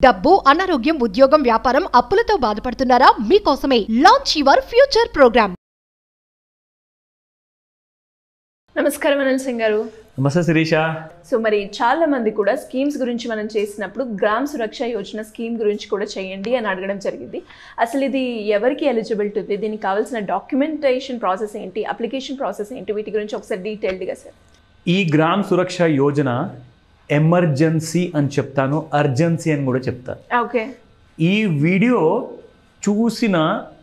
డబ్బు అనారోగ్యం ఉద్యోగం వ్యాపారం అప్పులతో బాధపడుతున్నారా మీకోసమే లాంచ్ యువర్ ఫ్యూచర్ ప్రోగ్రామ్ నమస్కారం అనిల్ సింగ్ గారు నమస్తే శిరీష సో మరి చాలా మంది కూడా స్కీమ్స్ గురించి మనం చేసినప్పుడు గ్రామ్ సురక్ష యోజన స్కీమ్ గురించి కూడా చేయండి అని అడగడం జరిగింది అసలు ఇది ఎవరికి ఎలిజిబిలిటీ ఉంది దీనికి కావాల్సిన డాక్యుమెంటేషన్ ప్రాసెస్ ఏంటి అప్లికేషన్ ప్రాసెస్ ఏంటి వీటి గురించి ఒకసారి డీటెయిల్డ్గా సార్ ఈ గ్రామ్ సురక్ష యోజన ఎమర్జెన్సీ అని చెప్తాను అర్జెన్సీ అని కూడా చెప్తాను ఓకే ఈ వీడియో చూసిన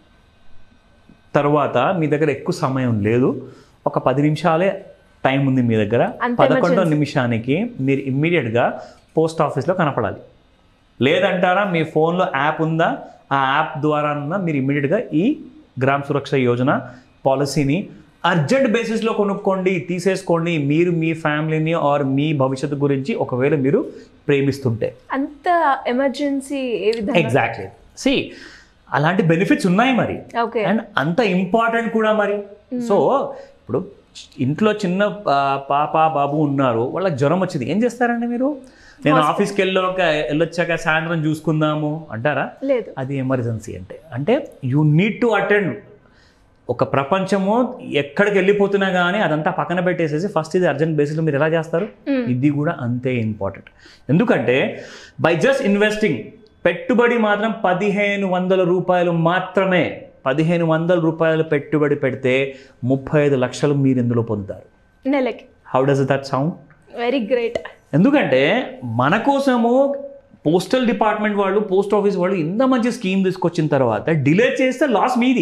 తర్వాత మీ దగ్గర ఎక్కువ సమయం లేదు ఒక పది నిమిషాలే టైం ఉంది మీ దగ్గర అంత పదకొండో emergency. నిమిషానికి మీరు ఇమ్మీడియట్గా పోస్ట్ ఆఫీస్లో కనపడాలి లేదంటారా మీ ఫోన్లో యాప్ ఉందా ఆ యాప్ ద్వారా మీరు ఇమ్మీడియట్గా ఈ గ్రామ సురక్ష యోజన పాలసీని అర్జెంట్ బేసిస్లో కొనుక్కోండి తీసేసుకోండి మీరు మీ ఫ్యామిలీని ఆర్ మీ భవిష్యత్తు గురించి ఒకవేళ మీరు ప్రేమిస్తుంటే అంత ఎమర్జెన్సీ ఏ విధంగా ఎగ్జాక్ట్లీ సి అలాంటి బెనిఫిట్స్ ఉన్నాయి మరి ఓకే అండ్ అంత ఇంపార్టెంట్ కూడా మరి సో ఇప్పుడు ఇంట్లో చిన్న ఆ, పాప బాబు ఉన్నారు వాళ్ళకి జ్వరం వచ్చింది ఏం చేస్తారండి మీరు నేను ఆఫీస్కి వెళ్ళాక వెళ్ళొచ్చాక సాయంత్రం చూసుకుందాము అంటారా లేదు అది ఎమర్జెన్సీ అంటే అంటే యూ నీడ్ టు అటెండ్ ఒక ప్రపంచము ఎక్కడికి వెళ్ళిపోతున్నా కానీ అదంతా పక్కన పెట్టేసేసి ఫస్ట్ ఇది అర్జెంట్ బేసిస్లో మీరు ఎలా చేస్తారు ఇది కూడా అంతే ఇంపార్టెంట్ ఎందుకంటే బై జస్ట్ ఇన్వెస్టింగ్ పెట్టుబడి మాత్రం పదిహేను వందల రూపాయలు మాత్రమే పదిహేను వందల రూపాయలు పెట్టుబడి పెడితే ముప్పై ఐదు లక్షలు మీరు ఇందులో పొందుతారు నెలకి how does that sound very great ఎందుకంటే మన కోసము పోస్టల్ డిపార్ట్మెంట్ వాళ్ళు పోస్ట్ ఆఫీస్ వాళ్ళు ఇంత మంచి స్కీమ్ తీసుకొచ్చిన తర్వాత డిలే చేస్తే లాస్ మీది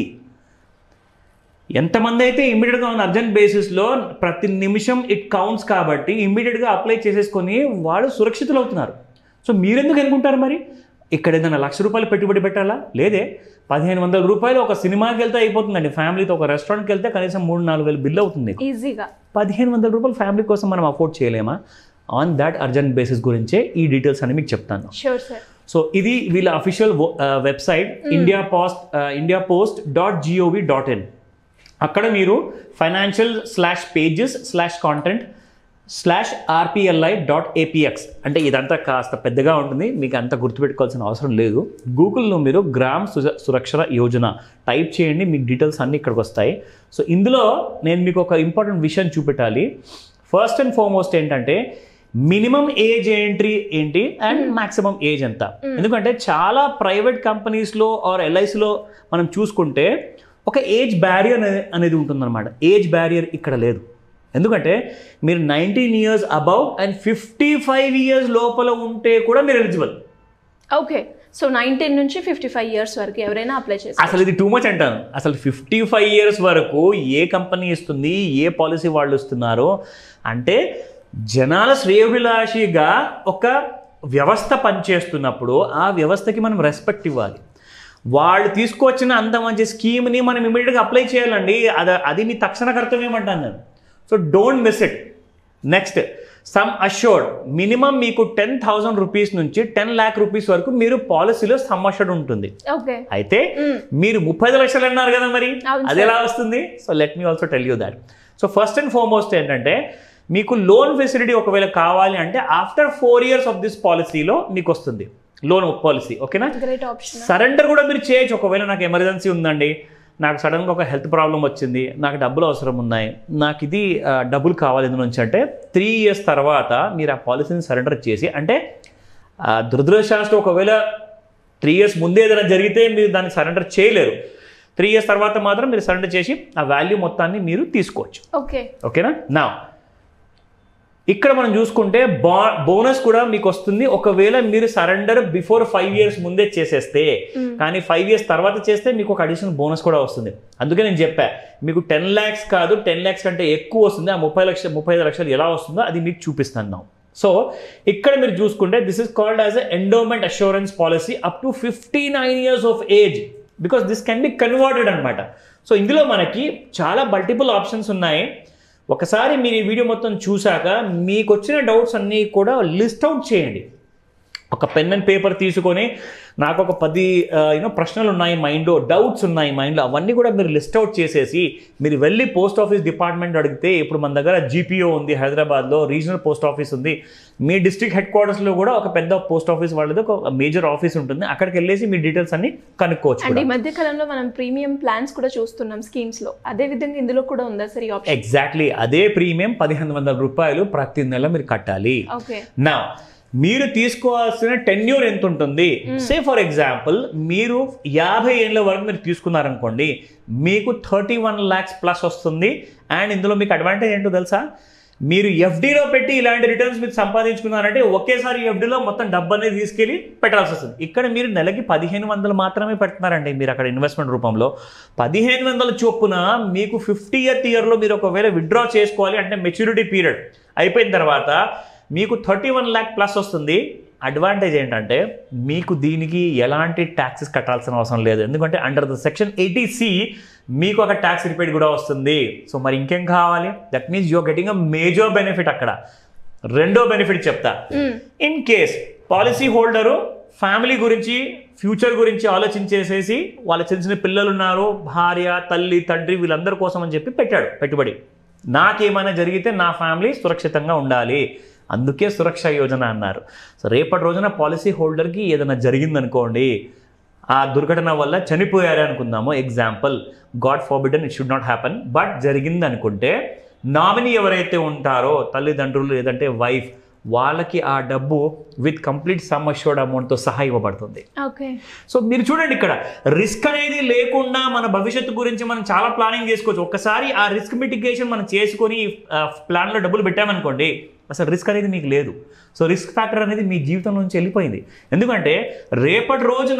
ఎంతమంది అయితే ఇమ్మీడియట్గా ఉన్న అర్జెంట్ బేసిస్లో ప్రతి నిమిషం ఇట్ కౌంట్స్ కాబట్టి ఇమ్మీడియట్గా అప్లై చేసేసుకొని వాళ్ళు సురక్షితులు అవుతున్నారు సో మీరెందుకు అనుకుంటారు మరి ఇక్కడ ఏదైనా లక్ష రూపాయలు పెట్టుబడి పెట్టాలా లేదే పదిహేను వందల రూపాయలు ఒక సినిమాకి వెళ్తే అయిపోతుందండి ఫ్యామిలీతో ఒక రెస్టారెంట్కి వెళ్తే కనీసం మూడు నాలుగు వేలు బిల్ అవుతుంది ఈజీగా పదిహేను వందల రూపాయలు ఫ్యామిలీ కోసం మనం అఫోర్డ్ చేయలేమా ఆన్ దాట్ అర్జెంట్ బేసిస్ గురించే ఈ డీటెయిల్స్ అని మీకు చెప్తాను షూర్ సార్ సో ఇది వీళ్ళ official website India post India post dot GOV dot in అక్కడ మీరు financial slash pages slash content slash RPLI dot APX అంటే ఇదంతా కాస్త పెద్దగా ఉంటుంది మీకు అంత గుర్తుపెట్టుకోవాల్సిన అవసరం లేదు గూగుల్లో మీరు గ్రామ్ సుజ సురక్ష యోజన టైప్ చేయండి మీకు డీటెయిల్స్ అన్నీ ఇక్కడికి వస్తాయి సో ఇందులో నేను మీకు ఒక ఇంపార్టెంట్ విషయం చూపెట్టాలి ఫస్ట్ అండ్ ఫార్మోస్ట్ ఏంటంటే మినిమం ఏజ్ ఎంట్రీ ఏంటి అండ్ మాక్సిమం ఏజ్ ఎంత ఎందుకంటే చాలా ప్రైవేట్ కంపెనీస్లో ఆర్ ఎల్ఐసిలో మనం చూసుకుంటే ఒక ఏజ్ బ్యారియర్ అనేది ఉంటుందన్నమాట ఏజ్ బ్యారియర్ ఇక్కడ లేదు ఎందుకంటే మీరు nineteen years above and fifty five years లోపల ఉంటే కూడా మీరు ఎలిజిబుల్ ఓకే సో నైన్టీన్ నుంచి ఫిఫ్టీ ఫైవ్ ఇయర్స్ వరకు ఎవరైనా అప్లై చేస్తారు అసలు ఇది టూ మచ్ అంటాను అసలు ఫిఫ్టీ ఫైవ్ ఇయర్స్ వరకు ఏ కంపెనీ ఇస్తుంది ఏ పాలసీ వాళ్ళు ఇస్తున్నారో అంటే జనాల శ్రేయోభిలాషిగా ఒక వ్యవస్థ పనిచేస్తున్నప్పుడు ఆ వ్యవస్థకి మనం రెస్పెక్ట్ ఇవ్వాలి వాళ్ళు తీసుకొచ్చిన అంత మంచి స్కీమ్ని మనం ఇమీడియట్గా అప్లై చేయాలండి అది అది మీ తక్షణ కర్తవ్యం అంటాను నేను so don't miss it next sum assured minimum మీకు టెన్ థౌసండ్ రూపీస్ నుంచి టెన్ ల్యాక్ రూపీస్ వరకు మీరు పాలసీలో సమ్ అష్యూర్డ్ ఉంటుంది ఓకే అయితే మీరు ముప్పై ఐదు లక్షలు అన్నారు కదా మరి అవును అది ఎలా వస్తుంది so let me also tell you that so first and foremost ఏంటంటే మీకు లోన్ ఫెసిలిటీ ఒకవేళ కావాలి అంటే after four years of this పాలసీలో మీకు వస్తుంది లోన్ పాలసీ ఓకేనా గ్రేట్ ఆప్షన్ సరెండర్ కూడా మీరు చేయొచ్చు ఒకవేళ నాకు ఎమర్జెన్సీ ఉందండి నాకు సడన్గా ఒక హెల్త్ ప్రాబ్లం వచ్చింది నాకు డబ్బులు అవసరం ఉన్నాయి నాకు ఇది ఆ, డబ్బులు కావాలి ఇందు నుంచి అంటే త్రీ ఇయర్స్ తర్వాత మీరు ఆ పాలసీని సరెండర్ చేసి అంటే ఆ, దురదృష్టశాస్త్రం ఒకవేళ త్రీ ఇయర్స్ ముందే ఏదైనా జరిగితే మీరు దాన్ని సరెండర్ చేయలేరు త్రీ ఇయర్స్ తర్వాత మాత్రం మీరు సరెండర్ చేసి ఆ వాల్యూ మొత్తాన్ని మీరు తీసుకోవచ్చు ఓకే ఓకేనా నా ఇక్కడ మనం చూసుకుంటే బా బోనస్ కూడా మీకు వస్తుంది ఒకవేళ మీరు సరెండర్ బిఫోర్ ఫైవ్ ఇయర్స్ ముందే చేసేస్తే కానీ ఫైవ్ ఇయర్స్ తర్వాత చేస్తే మీకు ఒక అడిషనల్ బోనస్ కూడా వస్తుంది అందుకే నేను చెప్పా మీకు టెన్ ల్యాక్స్ కాదు టెన్ ల్యాక్స్ కంటే ఎక్కువ వస్తుంది ఆ ముప్పై లక్షలు ముప్పై ఐదు లక్షలు ఎలా వస్తుందో అది మీకు చూపిస్తాను now. సో ఇక్కడ మీరు చూసుకుంటే this is called as endowment assurance policy up to fifty nine years of age because this can be converted అనమాట సో ఇందులో మనకి చాలా మల్టిపుల్ ఆప్షన్స్ ఉన్నాయి ఒకసారి మీరు ఈ వీడియో మొత్తం చూశాక మీకు వచ్చిన డౌట్స్ అన్నీ కూడా లిస్ట్ అవుట్ చేయండి ఒక పెన్ అండ్ పేపర్ తీసుకొని నాకు ఒక పది యూనో ప్రశ్నలు ఉన్నాయి మైండ్లో డౌట్స్ ఉన్నాయి మైండ్లో అవన్నీ కూడా మీరు లిస్ట్ అవుట్ చేసేసి మీరు వెళ్ళి పోస్ట్ ఆఫీస్ డిపార్ట్మెంట్ అడిగితే ఇప్పుడు మన దగ్గర జీపీఓ ఉంది హైదరాబాద్లో రీజనల్ పోస్ట్ ఆఫీస్ ఉంది మీ డిస్ట్రిక్ట్ హెడ్ క్వార్టర్స్లో కూడా ఒక పెద్ద పోస్ట్ ఆఫీస్ వాళ్ళది ఒక మేజర్ ఆఫీస్ ఉంటుంది అక్కడికి వెళ్ళేసి మీ డీటెయిల్స్ అన్ని కనుక్కోవచ్చు అండ్ కూడా. ఈ మధ్య కాలంలో మనం ప్రీమియం ప్లాన్స్ కూడా చూస్తున్నాం స్కీమ్స్ లో అదే విధంగా ఇందులో కూడా ఉందా సార్ ఈ ఆప్షన్ ఎగ్జాక్ట్లీ అదే ప్రీమియం పదిహేను వందల రూపాయలు ప్రతి నెల మీరు కట్టాలి ఓకే నా మీరు తీసుకోవాల్సిన టెన్యూర్ ఎంత ఉంటుంది సే ఫర్ ఎగ్జాంపుల్ మీరు యాభై ఏళ్ళ వరకు మీరు తీసుకున్నారనుకోండి మీకు థర్టీ వన్ ల్యాక్స్ ప్లస్ వస్తుంది అండ్ ఇందులో మీకు అడ్వాంటేజ్ ఏంటో తెలుసా మీరు ఎఫ్డీలో పెట్టి ఇలాంటి రిటర్న్స్ మీరు సంపాదించుకున్నారంటే ఒకేసారి ఎఫ్డీలో మొత్తం డబ్బు అనేది తీసుకెళ్ళి పెట్టాల్సి వస్తుంది ఇక్కడ మీరు నెలకి పదిహేను వందలు మాత్రమే పెడుతున్నారండి మీరు అక్కడ ఇన్వెస్ట్మెంట్ రూపంలో పదిహేను వందల చొప్పున మీకు ఫిఫ్టీ ఇయర్త్ ఇయర్లో మీరు ఒకవేళ విత్డ్రా చేసుకోవాలి అంటే మెచ్యూరిటీ పీరియడ్ అయిపోయిన తర్వాత మీకు థర్టీ వన్ ల్యాక్ ప్లస్ వస్తుంది అడ్వాంటేజ్ ఏంటంటే మీకు దీనికి ఎలాంటి ట్యాక్సెస్ కట్టాల్సిన అవసరం లేదు ఎందుకంటే under the section eighty C మీకు ఒక ట్యాక్స్ రిపేట్ కూడా వస్తుంది సో మరి ఇంకేం కావాలి that means you're getting a major benefit అక్కడ రెండో బెనిఫిట్ చెప్తా in case policy holder family గురించి ఫ్యూచర్ గురించి ఆలోచించేసేసి వాళ్ళ చిన్న చిన్న పిల్లలు ఉన్నారు భార్య తల్లి తండ్రి వీళ్ళందరి కోసం అని చెప్పి పెట్టాడు పెట్టుబడి నాకేమైనా జరిగితే నా ఫ్యామిలీ సురక్షితంగా ఉండాలి అందుకే సురక్ష యోజన అన్నారు సో రేపటి రోజున పాలసీ హోల్డర్కి ఏదైనా జరిగిందనుకోండి ఆ దుర్ఘటన వల్ల చనిపోయారు అనుకుందాము example God forbidden it should not happen but జరిగింది అనుకుంటే నామినీ ఎవరైతే ఉంటారో తల్లిదండ్రులు లేదంటే వైఫ్ వాళ్ళకి ఆ డబ్బు విత్ కంప్లీట్ సమ్ అష్యూర్డ్ అమౌంట్తో సహా ఇవ్వబడుతుంది ఓకే సో మీరు చూడండి ఇక్కడ రిస్క్ అనేది లేకుండా మన భవిష్యత్తు గురించి మనం చాలా ప్లానింగ్ చేసుకోవచ్చు ఒక్కసారి ఆ రిస్క్ మిటిగేషన్ మనం చేసుకొని ఆ, ప్లాన్లో డబ్బులు పెట్టామనుకోండి అసలు రిస్క్ అనేది మీకు లేదు సో రిస్క్ ఫ్యాక్టర్ అనేది మీ జీవితం నుంచి వెళ్ళిపోయింది ఎందుకంటే రేపటి రోజున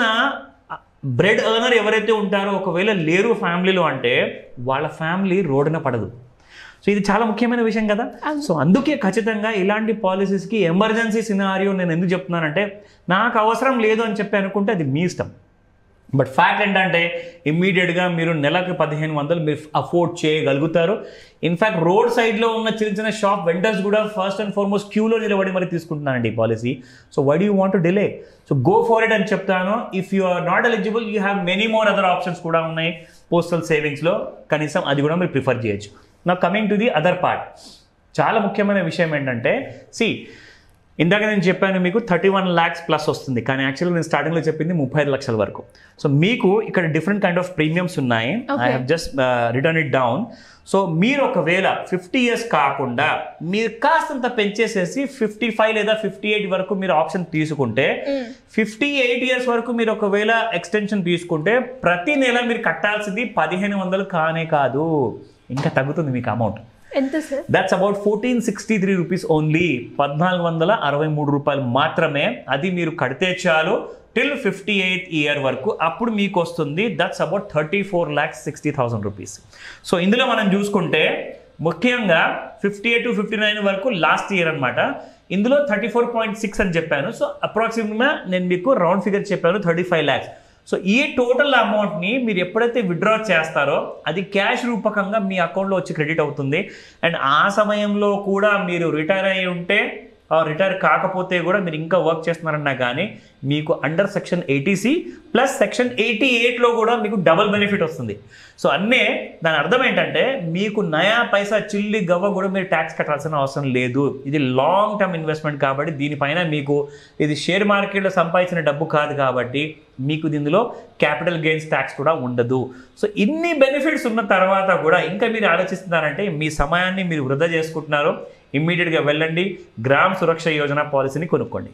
బ్రెడ్ ఎర్నర్ ఎవరైతే ఉంటారో ఒకవేళ లేరు ఫ్యామిలీలో అంటే వాళ్ళ ఫ్యామిలీ రోడ్డున పడదు సో ఇది చాలా ముఖ్యమైన విషయం కదా సో అందుకే ఖచ్చితంగా ఇలాంటి పాలసీస్కి ఎమర్జెన్సీ సినారియో నేను ఎందుకు చెప్తున్నానంటే నాకు అవసరం లేదు అని చెప్పి అనుకుంటే అది మీ ఇష్టం బట్ ఫ్యాక్ట్ ఏంటంటే ఇమ్మీడియట్గా మీరు నెలకు పదిహేను వందలు మీరు అఫోర్డ్ చేయగలుగుతారు ఇన్ఫ్యాక్ట్ రోడ్ సైడ్లో ఉన్న చిన్న చిన్న షాప్ వెండర్స్ కూడా ఫస్ట్ అండ్ ఫార్మోస్ట్ క్యూలో నిలబడి మరి తీసుకుంటున్నారండి ఈ policy so why do want to delay so go for it అని చెప్తాను if you are not eligible you have many more other options కూడా ఉన్నాయి పోస్టల్ సేవింగ్స్లో కనీసం అది కూడా మీరు ప్రిఫర్ చేయొచ్చు నా coming to the other part చాలా ముఖ్యమైన విషయం ఏంటంటే సి ఇందాక నేను చెప్పాను మీకు థర్టీ వన్ ల్యాక్స్ ప్లస్ వస్తుంది కానీ యాక్చువల్గా నేను స్టార్టింగ్లో చెప్పింది ముప్పై ఐదు లక్షల వరకు సో మీకు ఇక్కడ different kind of premiums I ఐ Okay. Have just return it down so మీరు ఒకవేళ ఫిఫ్టీ ఇయర్స్ కాకుండా మీరు కాస్తంత పెంచేసేసి ఫిఫ్టీ ఫైవ్ లేదా ఫిఫ్టీ ఎయిట్ వరకు మీరు ఆప్షన్ తీసుకుంటే ఫిఫ్టీ ఎయిట్ ఇయర్స్ వరకు మీరు ఒకవేళ ఎక్స్టెన్షన్ తీసుకుంటే ప్రతి నెల మీరు కట్టాల్సింది పదిహేను వందలు కానే కాదు ఇంకా తగ్గుతుంది మీకు అమౌంట్ ఎంత sir that's about fourteen sixty three rupees only పద్నాలుగు వందల అరవై మూడు రూపాయలు మాత్రమే అది మీరు కడితే చాలు టిల్ ఫిఫ్టీ ఎయిత్ ఇయర్ వరకు అప్పుడు మీకు వస్తుంది that's about thirty four lakhs sixty thousand rupees so ఇందులో మనం చూసుకుంటే ముఖ్యంగా fifty eight to fifty nine వరకు లాస్ట్ ఇయర్ అనమాట ఇందులో థర్టీ ఫోర్ పాయింట్ సిక్స్ అని చెప్పాను సో అప్రాక్సిమేట్గా నేను మీకు రౌండ్ ఫిగర్ చెప్పాను థర్టీ ఫైవ్ ల్యాక్స్ సో ఈ టోటల్ అమౌంట్ని మీరు ఎప్పుడైతే విత్డ్రా చేస్తారో అది క్యాష్ రూపకంగా మీ అకౌంట్లో వచ్చి క్రెడిట్ అవుతుంది అండ్ ఆ సమయంలో కూడా మీరు రిటైర్ అయి ఉంటే రిటైర్ కాకపోతే కూడా మీరు ఇంకా వర్క్ చేస్తున్నారన్నా కానీ మీకు under section eighty C plus section eighty ఎయిట్లో కూడా మీకు డబుల్ బెనిఫిట్ వస్తుంది సో అన్నే దాని అర్థం ఏంటంటే మీకు నయా పైసా చిల్లి గవ్వ కూడా మీరు ట్యాక్స్ కట్టాల్సిన అవసరం లేదు ఇది లాంగ్ టర్మ్ ఇన్వెస్ట్మెంట్ కాబట్టి దీనిపైన మీకు ఇది షేర్ మార్కెట్లో సంపాదించిన డబ్బు కాదు కాబట్టి మీకు దీనిలో క్యాపిటల్ గెయిన్స్ ట్యాక్స్ కూడా ఉండదు సో ఇన్ని బెనిఫిట్స్ ఉన్న తర్వాత కూడా ఇంకా మీరు ఆలోచిస్తున్నారంటే మీ సమయాన్ని మీరు వృధా చేసుకుంటున్నారు ఇమ్మీడియట్గా వెళ్ళండి గ్రామ్ సురక్ష యోజన పాలసీని కొనుక్కోండి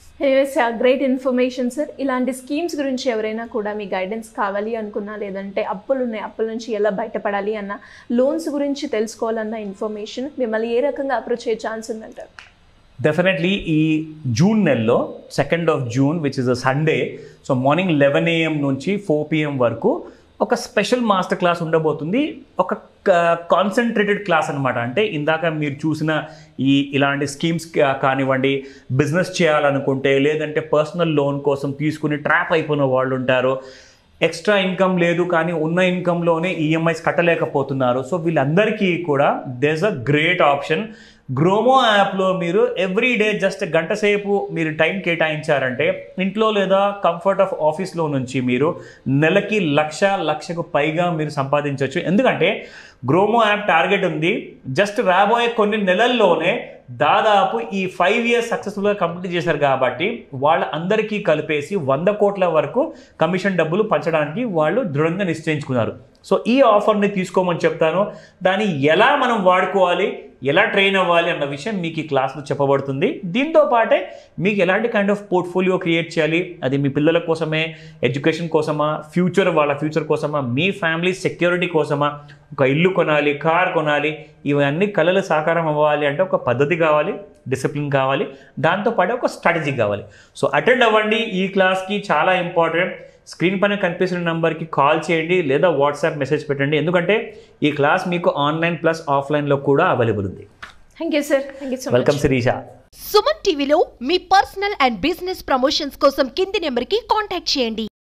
గ్రేట్ ఇన్ఫర్మేషన్ సార్ ఇలాంటి స్కీమ్స్ గురించి ఎవరైనా కూడా మీ గైడెన్స్ కావాలి అనుకున్నా లేదంటే అప్పులు ఉన్నాయి అప్పుల నుంచి ఎలా బయటపడాలి అన్న లోన్స్ గురించి తెలుసుకోవాలన్న ఇన్ఫర్మేషన్ మిమ్మల్ని ఏ రకంగా అప్రోచ్ అయ్యే ఛాన్స్ ఉందంటారు డెఫినెట్లీ ఈ జూన్ నెలలో second of June which is a Sunday so morning eleven AM నుంచి ఫోర్ పిఎం వరకు ఒక స్పెషల్ మాస్టర్ క్లాస్ ఉండబోతుంది ఒక కాన్సన్ట్రేటెడ్ క్లాస్ అనమాట అంటే ఇందాక మీరు చూసిన ఈ ఇలాంటి స్కీమ్స్ కానివ్వండి బిజినెస్ చేయాలనుకుంటే లేదంటే పర్సనల్ లోన్ కోసం తీసుకుని ట్రాప్ అయిపోయిన వాళ్ళు ఉంటారు ఎక్స్ట్రా ఇన్కమ్ లేదు కానీ ఉన్న ఇన్కంలోనే ఈఎంఐస్ కట్టలేకపోతున్నారు సో వీళ్ళందరికీ కూడా there's a great option GroMo యాప్లో మీరు ఎవ్రీ డే జస్ట్ గంట సేపు మీరు టైం కేటాయించారంటే ఇంట్లో లేదా కంఫర్ట్ ఆఫ్ ఆఫీస్లో నుంచి మీరు నెలకి లక్ష లక్షకు పైగా మీరు సంపాదించవచ్చు ఎందుకంటే గ్రోమో యాప్ టార్గెట్ ఉంది జస్ట్ రాబోయే కొన్ని నెలల్లోనే దాదాపు ఈ ఫైవ్ ఇయర్స్ సక్సెస్ఫుల్గా కంప్లీట్ చేశారు కాబట్టి వాళ్ళ అందరికీ కలిపేసి వంద కోట్ల వరకు కమిషన్ డబ్బులు పంచడానికి వాళ్ళు దృఢంగా నిశ్చయించుకున్నారు సో ఈ ఆఫర్ని తీసుకోమని చెప్తాను దాన్ని ఎలా మనం వాడుకోవాలి ఎలా ట్రైన్ అవ్వాలి అన్న విషయం మీకు ఈ క్లాస్లో చెప్పబడుతుంది దీంతో పాటే మీకు ఎలాంటి కైండ్ ఆఫ్ పోర్ట్ఫోలియో క్రియేట్ చేయాలి అది మీ పిల్లల కోసమే ఎడ్యుకేషన్ కోసమా ఫ్యూచర్ వాళ్ళ ఫ్యూచర్ కోసమా మీ ఫ్యామిలీ సెక్యూరిటీ కోసమా ఒక ఇల్లు కొనాలి కార్ కొనాలి ఇవన్నీ కళలు సాకారం అవ్వాలి అంటే ఒక పద్ధతి కావాలి డిసిప్లిన్ కావాలి దాంతోపాటు ఒక స్ట్రాటజీ కావాలి సో అటెండ్ అవ్వండి ఈ క్లాస్కి చాలా ఇంపార్టెంట్ స్క్రీన్ పైన కనిపిస్తున్న నెంబర్కి కాల్ చేయండి లేదా వాట్సాప్ మెసేజ్ పెట్టండి ఎందుకంటే ఈ క్లాస్ మీకు ఆన్లైన్ ప్లస్ ఆఫ్లైన్లో కూడా అవైలబుల్ ఉంది thank you sir thank you so much welcome Shirisha Suman టీవీలో మీ పర్సనల్ అండ్ బిజినెస్ ప్రమోషన్స్ కోసం కింది నెంబర్కి కాంటాక్ట్ చేయండి